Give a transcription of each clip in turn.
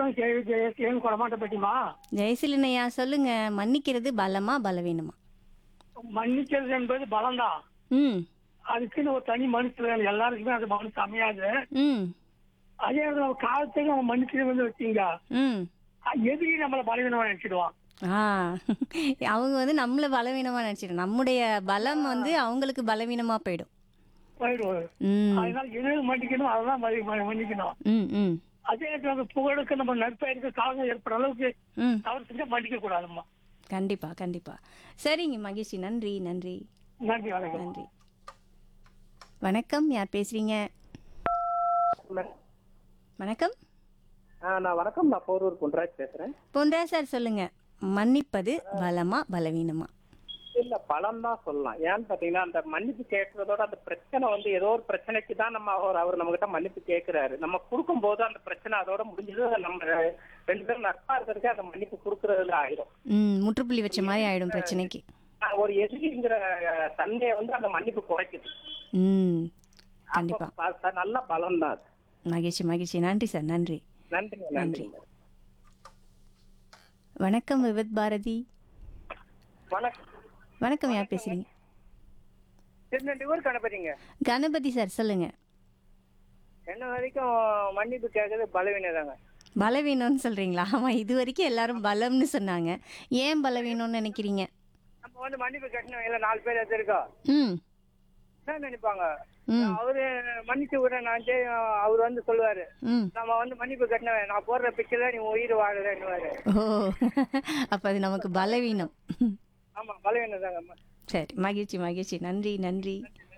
விழுப்புரம் கேள்வி கேள்வி கொடமாட்ட பற்றிமா ஜெயசிலினையா சொல்லுங்க மன்னிக்கிறது பலமா பலவீனமா மன்னிக்கிறது என்பது பலம்தான் ம் அதுக்குன்னு ஒரு தனி மனுஷன் வேணும் எல்லாருக்குமே அது மனசு அமையாது ம் அதே நேரத்துல ஒரு காலத்துக்கு அவன் மன்னிக்கிறது வந்து வச்சீங்க ம் எதிரி நம்மள பலவீனமா நினைச்சிடுவான் ஆ அவங்க வந்து நம்மள பலவீனமா நினைச்சிடும் நம்முடைய பலம் வந்து அவங்களுக்கு பலவீனமா போயிடும் போயிடுவாரு ம் அதனால எது மன்னிக்கணும் அதெல்லாம் மதி- ம- மன்னிக்கணும் ம் ம் அதே நேரத்துல அந்த புகழுக்கு நம்ம நட்பாயிருக்கு காலம் ஏற்படுற அளவுக்கு ம் தவறு செஞ்சா மன்னிக்க கூடாதும்மா கண்டிப்பா கண்டிப்பா சரிங்க மகிழ்ச்சி நன்றி நன்றி நன்றி வணக்கம் நன்றி வணக்கம் யார் பேசுறீங்க வணக்கம் ஆ, நான் வணக்கம் நான் போரூர் பொன்ராஜ் பேசுறேன் பொன்றா சார் சொல்லுங்க மன்னிப்பது பலமா பலவீனமா இல்ல பலம் தான் சொல்லலாம் ஏன்னு பாத்தீங்கன்னா அந்த மன்னிப்பு கேட்கறதோட அந்த பிரச்சனை வந்து ஏதோ ஒரு பிரச்சனைக்கு தான் நம்ம அவர் அவர் நம்ம கிட்ட மன்னிப்பு கேட்கிறாரு நம்ம கொடுக்கும் போது அந்த பிரச்சனை அதோட முடிஞ்சது நம்ம ரெண்டு பேரும் நட்பா இருக்கிறதுக்கு அந்த மன்னிப்பு கொடுக்கறதுல ஆயிரும் ம் முற்றுப்புள்ளி வச்ச மாதிரி ஆயிடும் பிரச்சனைக்கு ஆ, ஒரு எதிரிங்கிற அஹ், தன்மையை வந்து அந்த மன்னிப்பு குறைக்குது ம் கண்டிப்பா அப்ப ப- நல்ல பலம் தான் அது மகிழ்ச்சி மகிழ்ச்சி நன்றி சார் நன்றி நன்றிங்க நன்றி. நன்றி வணக்கம் விவித் பாரதி வணக்கம் வணக்கம் யார் பேசுறீங்க திருநெல்வேலூர் கணபதிங்க கணபதி சார் சொல்லுங்க என்ன வரைக்கும் மன்னிப்பு கேட்கறது பலவீனம் தாங்க பலவீனம்னு சொல்றீங்களா ஆமா இது வரைக்கும் எல்லாரும் பலம்னு சொன்னாங்க ஏன் பலவீனம்னு நினைக்கிறீங்க நம்ம வந்து மன்னிப்பு கேட்டணும் இல்ல நாலு பேர் எடுத்திருக்கோம் ம் என்ன நினைப்பாங்க ம் அவரு மன்னிச்சு விட நான் சரி, அவர் வந்து சொல்லுவாரு ம் நம்ம வந்து மன்னிப்பு கட்டினவன் நான் போடுற பிக்சர்ல நீ உயிர் வாழுறேன்னுவாரு ஓ அப்ப அது நமக்கு பலவீனம் ஆமா பலவீனம் தாங்க சரி மகிழ்ச்சி மகிழ்ச்சி நன்றி நன்றி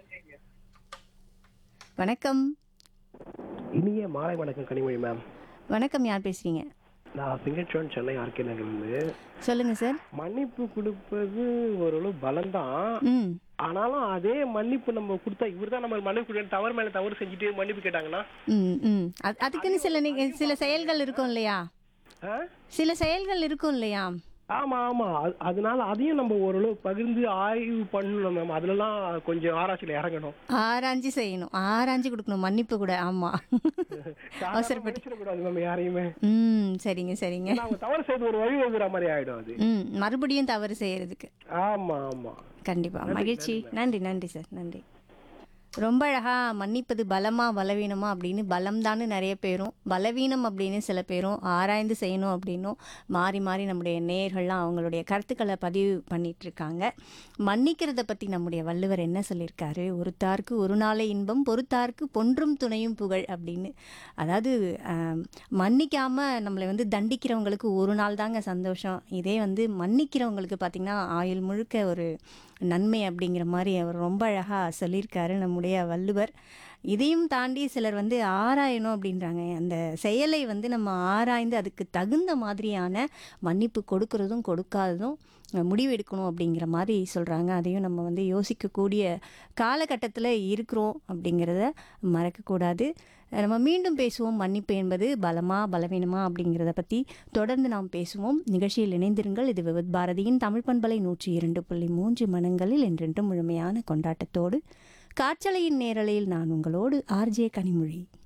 வணக்கம் இனிய மாலை வணக்கம் கனிமொழி மேம் வணக்கம் யார் பேசுறீங்க நான் சிங்கச்சோன் சென்னை ஆர்கே நகர்லேருந்து சொல்லுங்க சார் மன்னிப்பு கொடுப்பது ஓரளவு பலம்தான் ம் ஆனாலும் அதே மன்னிப்பு நம்ம கொடுத்தா இவர் தான் நம்ம மன்னிப்பு கொடுக்க தவறு மேல தவறு செஞ்சுட்டு மன்னிப்பு கேட்டாங்கன்னா ம் ம் அது- அதுக்குன்னு சில நி- சில செயல்கள் இருக்கும் இல்லையா ஆ? சில செயல்கள் இருக்கும் இல்லையா ஆமா ஆமா அது- அதனால அதையும் நம்ம ஓரளவு பகிர்ந்து ஆய்வு பண்ணணும் மேம் அதுலலாம் கொஞ்சம் ஆராய்ச்சியில இறங்கணும் ஆராய்ஞ்சு செய்யணும் ஆராய்ஞ்சு கொடுக்கணும் மன்னிப்பு கூட ஆமா அவசரப்பட்டு அவசரப்பட்டு மேம் யாரையுமே ம் சரிங்க சரிங்க ஏன்னா அவங்க தவறு செய்து ஒரு வழி வைக்கிற மாதிரி ஆயிடும் அது ம் மறுபடியும் தவறு செய்யறதுக்கு ஆமா ஆமா கண்டிப்பா மகிழ்ச்சி நன்றி நன்றி சார் நன்றி ரொம்ப அழகா மன்னிப்பது பலமா பலவீனமா அப்படின்னு பலம் நிறைய பேரும் பலவீனம் அப்படின்னு சில பேரும் ஆராய்ந்து செய்யணும் அப்படின்னும் மாறி மாறி நம்முடைய நேயர்கள்லாம் அவங்களுடைய கருத்துக்களை பதிவு பண்ணிட்டு இருக்காங்க மன்னிக்கிறத பத்தி நம்முடைய வள்ளுவர் என்ன சொல்லியிருக்காரு ஒருத்தார்க்கு ஒரு நாளை இன்பம் பொறுத்தார்க்கு பொன்றும் துணையும் புகழ் அப்படின்னு அதாவது ஆம், மன்னிக்காம நம்மளை வந்து தண்டிக்கிறவங்களுக்கு ஒரு நாள் தாங்க சந்தோஷம் இதே வந்து மன்னிக்கிறவங்களுக்கு பார்த்திங்கன்னா ஆயுள் முழுக்க ஒரு நன்மை அப்படிங்கிற மாதிரி அவர் ரொம்ப அழகாக சொல்லியிருக்காரு நம்முடைய வள்ளுவர் இதையும் தாண்டி சிலர் வந்து ஆராயணும் அப்படின்றாங்க அந்த செயலை வந்து நம்ம ஆராய்ந்து அதுக்கு தகுந்த மாதிரியான மன்னிப்பு கொடுக்கறதும் கொடுக்காததும் அஹ், முடிவு எடுக்கணும் அப்படிங்கிற மாதிரி சொல்கிறாங்க அதையும் நம்ம வந்து யோசிக்கக்கூடிய காலகட்டத்தில் இருக்கிறோம் அப்படிங்கிறத மறக்கக்கூடாது அஹ், நம்ம மீண்டும் பேசுவோம் மன்னிப்பு என்பது பலமா பலவீனமா அப்படிங்கிறத பற்றி தொடர்ந்து நாம் பேசுவோம் நிகழ்ச்சியில் இணைந்திருங்கள் இது விவத் பாரதியின் தமிழ் பண்பலை நூற்றி இரண்டு புள்ளி மூன்று மனங்களில் என்றென்றும் முழுமையான கொண்டாட்டத்தோடு காற்றலையின் நேரலையில் நான் உங்களோடு ஆர்ஜே கனிமொழி